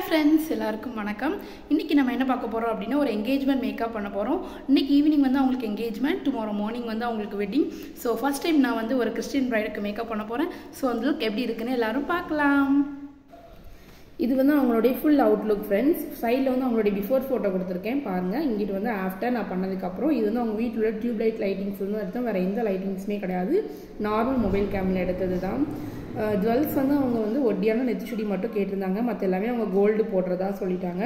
Friends எல்லாருக்கும் வணக்கம் இன்றைக்கி நம்ம என்ன பார்க்க போகிறோம் அப்படின்னா ஒரு என்கேஜ்மெண்ட் மேக்கப் பண்ண போகிறோம் இன்றைக்கி ஈவினிங் வந்து அவங்களுக்கு என்கேஜ்மெண்ட் டுமாரோ மார்னிங் வந்து அவங்களுக்கு வெட்டிங் ஸோ ஃபர்ஸ்ட் டைம் நான் வந்து ஒரு கிறிஸ்டின் ப்ரைடுக்கு மேக்கப் பண்ண போகிறேன் ஸோ அந்த லுக் எப்படி இருக்குன்னு எல்லாரும் பார்க்கலாம் இது வந்து அவங்களுடைய ஃபுல் அவுட்லுக் ஃப்ரெண்ட்ஸ் சைடில் வந்து அவங்களுடைய பிஃபோர் ஃபோட்டோ கொடுத்துருக்கேன் பாருங்கள் இங்கிட்டு வந்து ஆஃப்டர் நான் பண்ணதுக்கப்புறம் இது வந்து அவங்க வீட்டில் உள்ள டியூப் லைட் லைட்டிங்ஸ் வந்து எடுத்தோம் வேறு எந்த லைட்டிங்ஸுமே கிடையாது நார்மல் மொபைல் கேமில் எடுத்தது தான் ஜுவல்ஸ் வந்து அவங்க வந்து ஒட்டியான நெத்திச்சுடி மட்டும் கேட்டிருந்தாங்க மற்ற எல்லாமே அவங்க கோல்டு போடுறதா சொல்லிட்டாங்க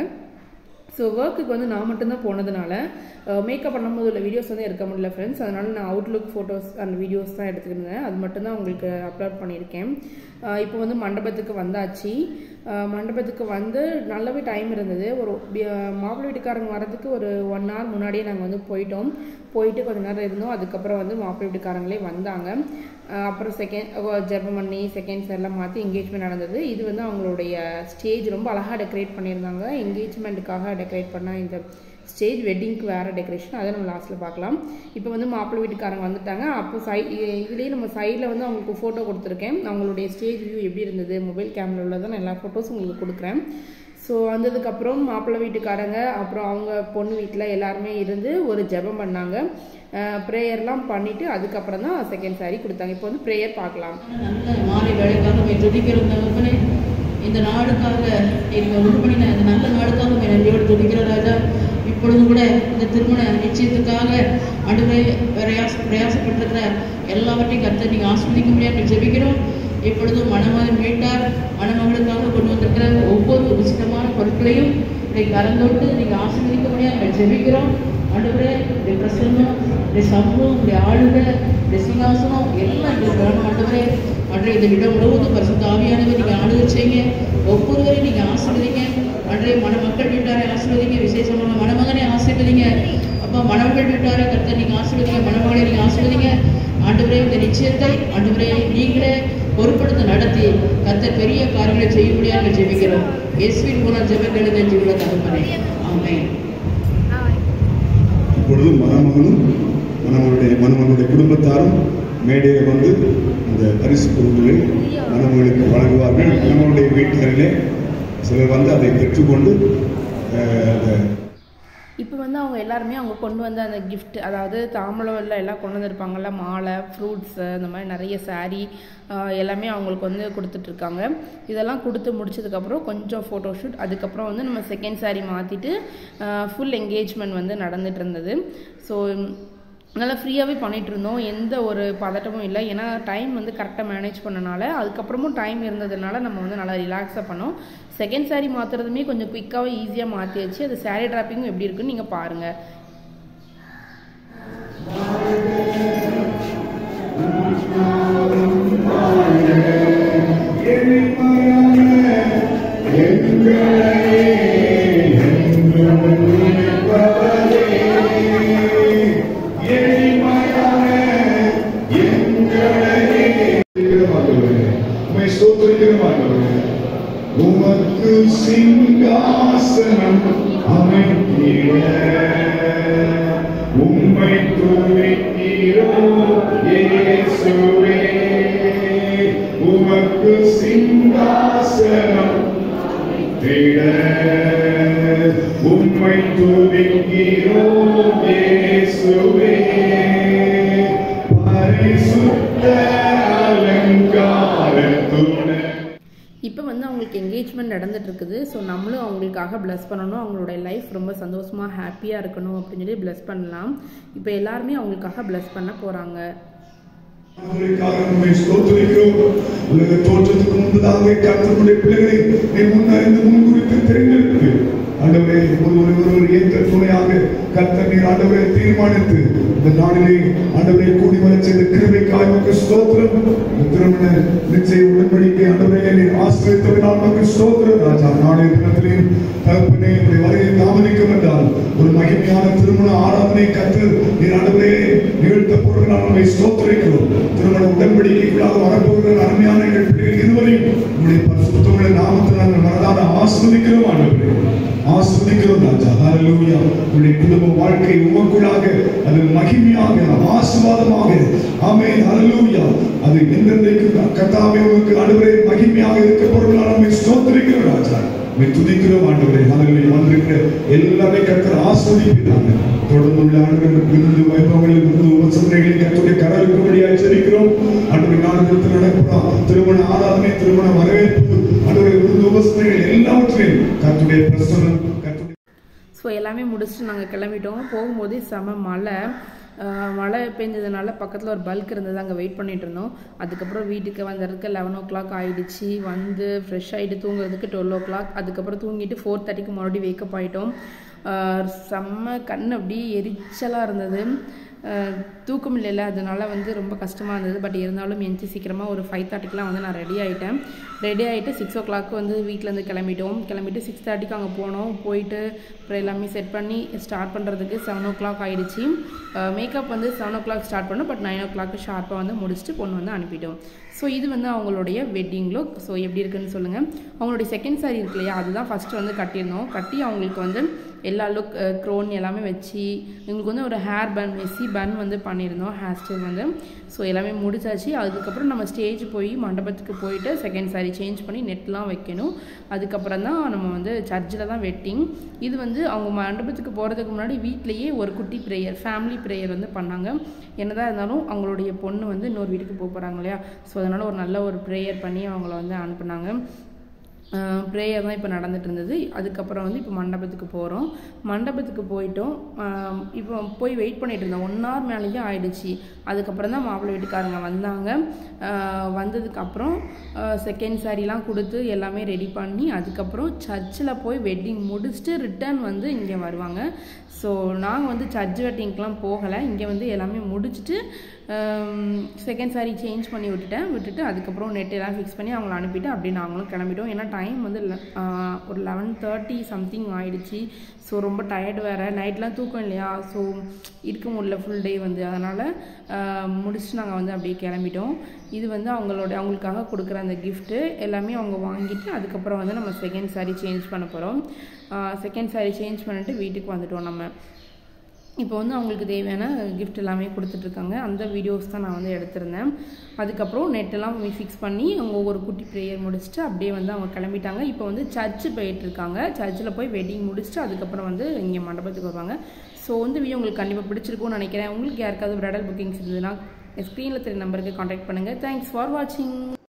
ஸோ ஒர்க்குக்கு வந்து நான் மட்டும்தான் போனதுனால மேக்கப் பண்ணும்போது உள்ள வீடியோஸ் வந்து எடுக்க முடியல ஃப்ரெண்ட்ஸ் அதனால் நான் அவுட்லுக் ஃபோட்டோஸ் அந்த வீடியோஸ் தான் எடுத்துக்கிருந்தேன் அது மட்டும்தான் உங்களுக்கு அப்லோட் பண்ணியிருக்கேன் இப்போ வந்து மண்டபத்துக்கு வந்தாச்சு மண்டபத்துக்கு வந்து நல்லாவே டைம் இருந்தது ஒரு மாப்பிள்ளை வீட்டுக்காரங்க வரதுக்கு ஒரு ஒன் ஹவர் முன்னாடியே நாங்கள் வந்து போயிட்டோம் போயிட்டு கொஞ்ச நேரம் இருந்தோம் அதுக்கப்புறம் வந்து மாப்பிள்ளை வீட்டுக்காரங்களே வந்தாங்க அப்புறம் செகண்ட் ஜெபம் பண்ணி செகண்ட்ஸ் எல்லாம் மாற்றி என்கேஜ்மெண்ட் நடந்தது இது வந்து அவங்களுடைய ஸ்டேஜ் ரொம்ப அழகாக டெக்கரேட் பண்ணியிருந்தாங்க என்கேஜ்மெண்ட்டுக்காக டெக்கரேட் பண்ண இந்த ஸ்டேஜ் வெட்டிங்க்கு வேறு டெக்கரேஷன் அதை நம்ம லாஸ்ட்டில் பார்க்கலாம் இப்போ வந்து மாப்பிள்ளை வீட்டுக்காரங்க வந்துட்டாங்க அப்போ சை இதுலேயே நம்ம சைடில் வந்து அவங்களுக்கு ஃபோட்டோ கொடுத்துருக்கேன் அவங்களுடைய ஸ்டேஜ் வியூ எப்படி இருந்தது மொபைல் கேமரா உள்ளதான் எல்லா ஃபோட்டோஸும் உங்களுக்கு கொடுக்குறேன் ஸோ வந்ததுக்கப்புறம் மாப்பிள்ளை வீட்டுக்காரங்க அப்புறம் அவங்க பொண்ணு வீட்டில் எல்லாருமே இருந்து ஒரு ஜெபம் பண்ணாங்க ப்ரேயர்லாம் பண்ணிவிட்டு அதுக்கப்புறம் தான் செகண்ட் சாரி கொடுத்தாங்க இப்போ வந்து ப்ரேயர் பார்க்கலாம் நல்ல மாலை வேலைக்காக உண்மை துதிக்கிறோம் தகப்பனே இந்த நாடுக்காக நீங்கள் உண்டு பண்ணின இந்த நல்ல நாடுக்காக உண்மை நன்றியோடு துதிக்கிற ராஜா இப்பொழுதும் கூட இந்த திருமண நிச்சயத்துக்காக அடுவரை பிரயாச பிரயாசப்பட்டிருக்கிற எல்லாவற்றையும் கருத்தை நீங்கள் ஆஸ்வதிக்க முடியாது ஜெபிக்கிறோம் இப்பொழுதும் மணமகன் வீட்டார் மணமகளுக்காக கொண்டு வந்திருக்கிற ஒவ்வொரு உச்சிதமான பொருட்களையும் இதை கலந்தோட்டு நீங்கள் ஆசீர்வதிக்க முடியாது நாங்கள் ஜெபிக்கிறோம் ஆண்டவரே இந்த பிரசன்னம் இந்த சம்பவம் இந்த ஆளுகை இந்த சிங்காசனம் எல்லாம் எங்களுக்கு வேணும் ஆண்டவரே அன்றைய இந்த இடம் முழுவதும் பரிசுத்த ஆவியானவர் நீங்கள் ஆளுகை செய்யுங்க ஒவ்வொருவரையும் நீங்கள் ஆசீர்வதிங்க அன்றைய மணமக்கள் வீட்டாரை ஆசீர்வதிங்க விசேஷமான மணமகனை ஆசீர்வதிங்க அப்பா மணமகள் வீட்டாரை கருத்தை நீங்கள் ஆசீர்வதிங்க மணமகளை நீங்கள் ஆசீர்வதிங்க ஆண்டவரே இந்த நிச்சயத்தை ஆண்டவரே நீங்களே பொறுப்படுத்த நடத்தி கத்த பெரிய காரியங்களை செய்ய முடியாது ஜெபிக்கிறோம் இயேசுவின் மூலம் ஜெபங்கள் நன்றி உள்ள தகப்பனே ஆமென் இப்பொழுது மணமகனும் மணமகளுடைய மணமகனுடைய குடும்பத்தாரும் மேடையில் வந்து இந்த பரிசு பொருட்களை மணமகளுக்கு வழங்குவார்கள் மணமகளுடைய வீட்டிலே சிலர் வந்து அதை பெற்றுக்கொண்டு அஹ், அந்த இப்போ வந்து அவங்க எல்லாருமே அவங்க கொண்டு வந்த அந்த gift அதாவது தாம்பழம்ல எல்லாம் கொண்டு வந்திருப்பாங்கல்ல மாலை ஃப்ரூட்ஸு அந்த மாதிரி நிறைய saree ஆஹ் எல்லாமே அவங்களுக்கு வந்து கொடுத்துட்ருக்காங்க இதெல்லாம் கொடுத்து முடிச்சதுக்கப்புறம் கொஞ்சம் ஃபோட்டோஷூட் அதுக்கப்புறம் வந்து நம்ம செகண்ட் saree மாற்றிட்டு ஃபுல் என்கேஜ்மெண்ட் வந்து நடந்துட்டு இருந்தது ஸோ நல்லா ஃப்ரீயாகவே பண்ணிகிட்டு இருந்தோம் எந்த ஒரு பதட்டமும் இல்லை ஏன்னா டைம் வந்து கரெக்டாக மேனேஜ் பண்ணனால அதுக்கப்புறமும் டைம் இருந்ததுனால நம்ம வந்து நல்லா ரிலாக்ஸாக பண்ணோம் செகண்ட் saree மாற்றுறதுமே கொஞ்சம் குயிக்காகவே ஈஸியாக மாற்றியாச்சு அது saree ட்ராப்பிங்கும் எப்படி இருக்குன்னு நீங்கள் பாருங்கள் உம்மை ஸ்தோத்திரிக்கிறோம் ஆண்டவரே. உமக்கு சிங்காசனம் அமைத்திட உம்மை துதிக்கிறோம் இயேசுவே உமக்கு சிங்காசனம் திட உம்மை துதிக்கிறோம் இயேசுவே பரிசுத்த அலங்காரத்துடன் இப்போ வந்து அவங்களுக்கு என்கேஜ்மெண்ட் நடந்துட்டு இருக்குது ஸோ நம்மளும் அவங்களுக்காக ப்ளஸ் பண்ணணும் அவங்களுடைய லைஃப் ரொம்ப சந்தோஷமாக ஹாப்பியாக இருக்கணும் அப்படின்னு சொல்லி ப்ளஸ் பண்ணலாம் இப்போ எல்லாருமே அவங்களுக்காக ப்ளஸ் பண்ண போகிறாங்க அவர்களுக்காக உம்மை ஸ்தோத்திரிக்கிறோம். உலக தோற்றத்துக்கு முன்பதாக கர்த்தருடைய பிள்ளைகளை நீ முன்னறிந்து முன்குறித்து தெரிந்தெடுத்து ஆண்டவரே ஒருவர் ஒருவர் ஏற்ற துணையாக கர்த்தர் நீர் ஆண்டவரை தீர்மானித்து இந்த நாளிலே ஆண்டவரை கூடி வரச் செய்த கிருபைக்காக உமக்கு ஸ்தோத்திரம் இந்த திருமண நிச்சய உடன்படிக்கை ஆண்டவரை நீர் ஆசிரியத்தவனால் உமக்கு ஸ்தோத்திரம் ராஜா நாளைய தினத்திலே தகப்பனே உடைய வருகை தாமதிக்கும் என்றால் ஒரு மகிமையான திருமண ஆராதனை கற்று நீர் ஆண்டவரே நிகழ்த்த போடுகிறார் நம்மை ஸ்தோத்திரிக்கிறோம் திருமண உடன்படிக்கைக்குள்ளாக வரப்போகிற அருமையான எங்கள் பிள்ளைகள் இருவரையும் உங்களுடைய பரிசுத்தமுள்ள நாமத்தில் நாங்கள் மனதார ஆஸ்வதிக்கிறோம் ஆண்டவரே ஆஸ்வதிக்கிறோம் ராஜா ஹalleluya உங்களுடைய குடும்ப வாழ்க்கை உமக்குள்ளாக அது மகிமையாக ஆசீர்வாதமாக ஆமென் ஹalleluya அது என்றென்றைக்கு கர்த்தாவே உமக்கு ஆண்டவரே மகிமையாக இருக்க போகிறதால் நம்மை ஸ்தோத்திரிக்கிறோம் ராஜா உம்மை துதிக்கிறோம் ஆண்டவரே அதில் வந்திருக்கிற எல்லாமே கர்த்தர் ஆஸ்வதிக்கிறாங்க தொடர்ந்து உள்ள ஆண்டவர்கள் விருந்து வைபவங்கள் விருந்து உபசரணைகளை கர்த்தருடைய கரலுக்கு வழியாக எச்சரிக்கிறோம் ஆண்டவரை நாடுகளுக்கு நடக்கிறோம் திருமண ஆராதனை திருமண வரவேற்பு ஆண்டவரை விருந்து உபசரணைகள் எல்லாவற்றையும் கர்த்தருடைய பிரசன்னம் கர்த்தருடைய ஸோ எல்லாமே முடிச்சுட்டு நாங்கள் கிளம்பிட்டோம் போகும்போது செம மழை ஆஹ் மழை பெஞ்சதுனால பக்கத்தில் ஒரு பல்க் இருந்தது அங்கே வெயிட் பண்ணிட்டு இருந்தோம் அதுக்கப்புறம் வீட்டுக்கு வந்ததுக்கு லெவன் ஓ கிளாக் ஆயிடுச்சு வந்து ஃப்ரெஷ் ஆகிட்டு தூங்குறதுக்கு டுவெல் ஓ கிளாக் அதுக்கப்புறம் தூங்கிட்டு ஃபோர் தேர்ட்டிக்கு மறுபடியும் வேக்கப் ஆகிட்டோம் செம்ம கண் அப்படியே எரிச்சலாக இருந்தது ஆஹ் தூக்கம் இல்லைல்ல அதனால வந்து ரொம்ப கஷ்டமாக இருந்தது பட் இருந்தாலும் எஞ்சி சீக்கிரமாக ஒரு ஃபைவ் தேர்ட்டிக்கெலாம் வந்து நான் ரெடி ஆகிட்டேன் ரெடி ஆகிட்டு சிக்ஸ் ஓ கிளாக் வந்து வீட்டிலேருந்து கிளம்பிட்டோம் கிளம்பிட்டு சிக்ஸ் தேர்ட்டிக்கு அங்கே போனோம் போயிட்டு அப்புறம் எல்லாமே செட் பண்ணி ஸ்டார்ட் பண்ணுறதுக்கு செவன் ஓ கிளாக் ஆகிடுச்சு மேக்கப் வந்து செவன் ஓ கிளாக் ஸ்டார்ட் பண்ணோம் பட் நைன் ஓ கிளாக் ஷார்ப்பாக வந்து முடிச்சுட்டு பொண்ணு வந்து அனுப்பிட்டோம் ஸோ இது வந்து அவங்களுடைய வெட்டிங் லுக் ஸோ எப்படி இருக்குன்னு சொல்லுங்கள் அவங்களுடைய செகண்ட் சாரி இருக்கு இல்லையா அதுதான் ஃபஸ்ட்டு வந்து கட்டியிருந்தோம் கட்டி அவங்களுக்கு வந்து எல்லா லுக் க்ரோன் எல்லாமே வச்சு எங்களுக்கு வந்து ஒரு ஹேர் பன் மெஸ்ஸி பன் வந்து பண்ணியிருந்தோம் ஹேர் ஸ்டைல் வந்து ஸோ எல்லாமே முடிச்சாச்சு அதுக்கப்புறம் நம்ம ஸ்டேஜ் போய் மண்டபத்துக்கு போயிட்டு செகண்ட் சாரி சேஞ்ச் பண்ணி நெட்லாம் வைக்கணும் அதுக்கப்புறம் தான் நம்ம வந்து சர்ச்சில் தான் வெட்டிங் இது வந்து அவங்க மண்டபத்துக்கு போகிறதுக்கு முன்னாடி வீட்லேயே ஒரு குட்டி ப்ரேயர் ஃபேமிலி ப்ரேயர் வந்து பண்ணாங்க என்னதான் இருந்தாலும் அவங்களுடைய பொண்ணு வந்து இன்னொரு வீட்டுக்கு போக போகிறாங்க இல்லையா ஸோ அதனால் ஒரு நல்ல ஒரு ப்ரேயர் பண்ணி அவங்கள வந்து அனுப்புனாங்க ப்ரேயர் தான் இப்போ நடந்துட்டு இருந்தது அதுக்கப்புறம் வந்து இப்போ மண்டபத்துக்கு போகிறோம் மண்டபத்துக்கு போயிட்டோம் ஆஹ் இப்போ போய் வெயிட் பண்ணிட்டு இருந்தோம் ஒன் ஹவர் மேலேயே ஆயிடுச்சு அதுக்கப்புறம் தான் மாப்பிள்ளை வீட்டுக்காரங்க வந்தாங்க ஆஹ் வந்ததுக்கப்புறம் செகண்ட் சாரிலாம் கொடுத்து எல்லாமே ரெடி பண்ணி அதுக்கப்புறம் சர்ச்சில் போய் வெட்டிங் முடிச்சுட்டு ரிட்டர்ன் வந்து இங்கே வருவாங்க ஸோ நாங்கள் வந்து சர்ச் வெட்டிங்க்கெலாம் போகலை இங்கே வந்து எல்லாமே முடிச்சுட்டு செகண்ட் சாரி சேஞ்ச் பண்ணி விட்டுட்டேன் விட்டுட்டு அதுக்கப்புறம் நெட் எல்லாம் ஃபிக்ஸ் பண்ணி அவங்கள அனுப்பிட்டு அப்படியே நாங்களும் கிளம்பிட்டோம் ஏன்னா டைம் வந்து le- ஆஹ் ஒரு லெவன் தேர்ட்டி சம்திங் ஆயிடுச்சு ஸோ ரொம்ப டயர்டு வேறு நைட்லாம் தூக்கம் இல்லையா ஸோ இருக்க முடியல ஃபுல் டே வந்து அதனால் முடிச்சுட்டு நாங்கள் வந்து அப்படியே கிளம்பிட்டோம் இது வந்து அவங்களோட அவங்களுக்காக கொடுக்குற அந்த gift எல்லாமே அவங்க வாங்கிட்டு அதுக்கப்புறம் வந்து நம்ம செகண்ட் சாரி சேஞ்ச் பண்ண போகிறோம் செகண்ட் சாரி சேஞ்ச் பண்ணிட்டு வீட்டுக்கு வந்துட்டோம் நம்ம இப்போ வந்து அவங்களுக்கு தேவையான gift எல்லாமே கொடுத்துட்ருக்காங்க அந்த வீடியோஸ் தான் நான் வந்து எடுத்திருந்தேன் அதுக்கப்புறம் நெட்டெல்லாம் ஃபிக்ஸ் பண்ணி அவங்க ஒரு குட்டி ப்ரேயர் முடிச்சுட்டு அப்படியே வந்து அவங்க கிளம்பிட்டாங்க இப்போ வந்து சர்ச்சு போயிட்டுருக்காங்க சர்ச்சில் போய் வெட்டிங் முடிச்சுட்டு அதுக்கப்புறம் வந்து இங்கே மண்டபத்துக்கு வருவாங்க ஸோ வந்து வீடியோ உங்களுக்கு கண்டிப்பாக பிடிச்சிருக்கும்னு நினைக்கிறேன் உங்களுக்கு யாருக்காவது பிரைடல் புக்கிங்ஸ் இருந்ததுன்னா ஸ்க்ரீனில் தெரிய நம்பருக்கு காண்டாக்ட் பண்ணுங்கள் தேங்க்ஸ் ஃபார் வாட்சிங்